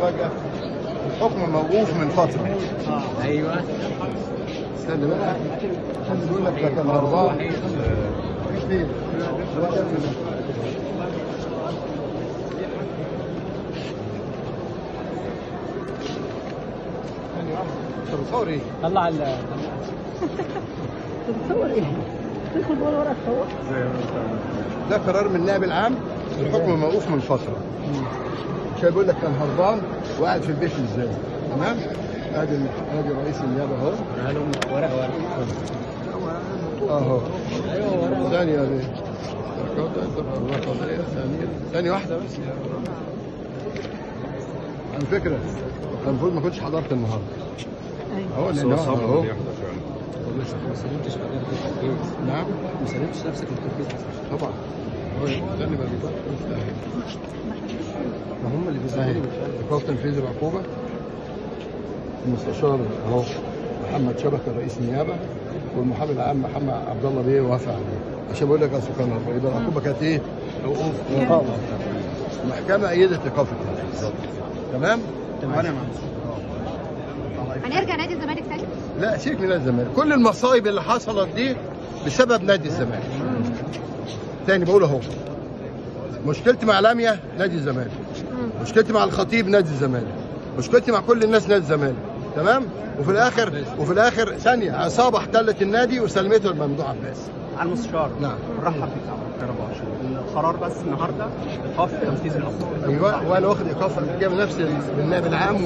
مفاجاه الحكم موقوف من فتره ايوه استنى بقى عشان يقول لك ده كان هربان مفيش ليه انت بتصور ايه؟ طلع ال تصور ايه؟ تدخل جوه ورا تصور ده قرار من النائب العام الحكم موقوف من فتره مش بيقول لك كان هربان وقاعد في البيت ازاي تمام؟ ادي ادي رئيس النيابه اهو لهم ورقه ورقه اهو ايوه ورقه ثانية يا بيه ثانية ثانية واحدة بس على فكرة أنا المفروض ما كنتش حضرت النهاردة ايوه أهو لأن هو أهو ما سلمتش في التركيز نعم ما سلمتش نفسك التركيز طبعا هو استنى بقى ما هم اللي أهي بيسلموا إيقاف تنفيذ العقوبة المستشار أهو محمد شبكة رئيس النيابة والمحامي العام محمد عبد الله بيه وافق عليه عشان بقول لك اصل كان هربان. يبقى العقوبة كانت إيه؟ وقوف إقامة المحكمة أيدت إيقاف التنفيذ تمام؟ تمام هنرجع نادي الزمالك تاني لا سيبك من نادي الزمالك كل المصايب اللي حصلت دي بسبب نادي الزمالك تاني بقول اهو مشكلتي مع لاميا نادي الزمالك مشكلتي مع الخطيب نادي الزمالك مشكلتي مع كل الناس نادي الزمالك تمام وفي الاخر وفي الاخر ثانيه عصابه احتلت النادي وسلمته لممدوح عباس على المستشار نعم. رحب بك كهرباء القرار بس النهارده ايقاف تنفيذ العقوبه ايوه وانا واخد ايقاف جاي من نفس النائب العام